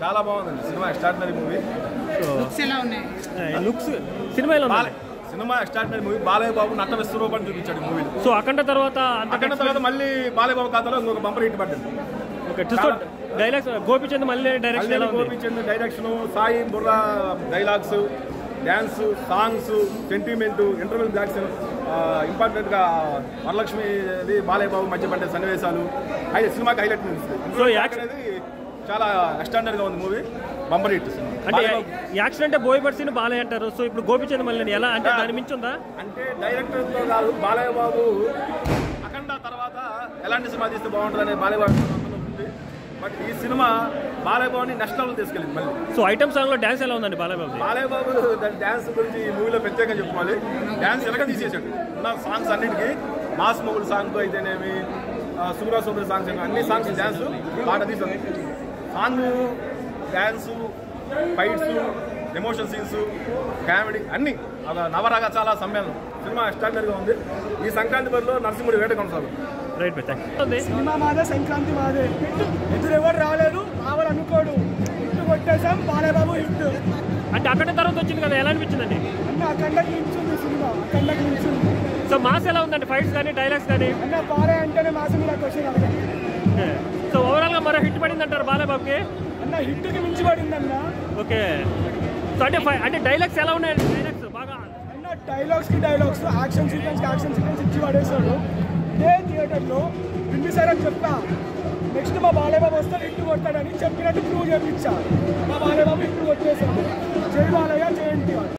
చాలా బాగుందండి cinema extraordinary movie looks ఎలా ఉన్నాయి లుక్స్ సినిమాలో బాలే cinema extraordinary movie Balayya Babu నట విశ్వరూపం చూపించాడు ఈ మూవీలో సో అఖండ తర్వాత అంత అక్కడ తర్వాత మళ్ళీ బాలయ్య బాబు ఖాతాలో ఇంకొక బంపర్ హిట్ పడ్డది ఓకే చూస్తూ డైలాగ్స్ గోపిచంద్ మళ్ళీ డైరెక్షన్ ఎలా మళ్ళీ ఉంది Gopichand direction Sai Burra dialogues dance songs sentiment interval blocks important గా వరలక్ష్మి ఇది బాలయ్య బాబు మధ్య పడ్డ సన్నివేశాలు అయితే సినిమాకి హైలైట్ నిలుస్తుంది So, యాక్షన్- అనేది చాలా ఎక్స్టాండర్డ్ గా ఉంది మూవీ బంపర్ హిట్ అంటే యాక్షన్ అంటే బోయ్ సీన్ బాలే అంటారు సో ఇప్పుడు గోపిచంద్ మళ్ళీ ఎలా అంటే దాని మించి ఉందా అంటే డైరెక్టర్ తో కాదు బాలయ్య బాబు అఖండ తర్వాత ఎలాంటి సినిమా తీస్తే బాగుంటుంది అనే బాలయ్య బాబు నమ్మకం ఉంది బట్ ఈ సినిమా బాలయ్య బాబుని నెక్స్ట్ లెవెల్ తీసుకెళ్ళింది మళ్ళీ సో ఐటమ్ సాంగ్ లో డాన్స్ ఎలా ఉందండి బాలయ్య బాబు బాలయ్య బాబు దాని డ్యాన్స్ గురించి ఈ మూవీలో ప్రత్యేకంగా చెప్పుకోవాలి డ్యాన్స్ ఎలాగ తీసేసాడు ఉన్న సాంగ్స్ అన్నిటికీ మాస్ మొగుడు సాంగ్ అయితేనేమి సూరా సూపర్ సాంగ్స్ అయినా అన్ని సాంగ్స్ డ్యాన్స్ బాగా తీసాడు song dance fights emotion scenes comedy అన్ని ఒక నవరాగా చాలా సమ్మేళనం సినిమా ఎక్స్ట్రాడినరీగా ఉంది ఈ సంక్రాంతి బరిలో నరసింహుడి వేట కొనసాగుతుంది right bye thank you cinema మాదే సంక్రాంతి మాదే హిట్ ఎదురు ఎవరు రాలేదు రావాలనుకోడు హిట్ కొట్టేసాం బాలేబాబు హిట్ అంటే అక్కడ తర్వాత వచ్చింది కదా ఎలా అనిపించిందండి అన్న అఖండకి నించుంది సినిమా అఖండకి నించుంది సో మాస్ ఎలా ఉందండి ఫైట్స్ కానీ డైలాగ్స్ కానీ అన్న బాలే అంటేనే మాసం మీద క్వశ్చన్ అడగండి సో ఓవరాల్ గా మరో హిట్ పడింది అంటారు బాలయ్య బాబుకి అన్న హిట్కి మించి పడింది అన్న ఓకే సో అంటే fi- అంటే డైలాగ్స్ ఎలా ఉన్నాయండి డైలాగ్స్ బాగా అన్న డైలాగ్స్ కి డైలాగ్స్ యాక్షన్ సీక్వెన్స్ కి యాక్షన్ సీక్వెన్స్ ఇచ్చి పడేశాడు ఇదే థియేటర్లో బింబిసార్ అని చెప్పా నెక్స్ట్ మా బాలేబాబు వస్తే హిట్ కొడతాడని చెప్పినట్టు ప్రూవ్ చేయించా మా బాలేబాబు హిట్ కొట్టేశాడు జై బాలయ్య జై ఎన్టీఆర్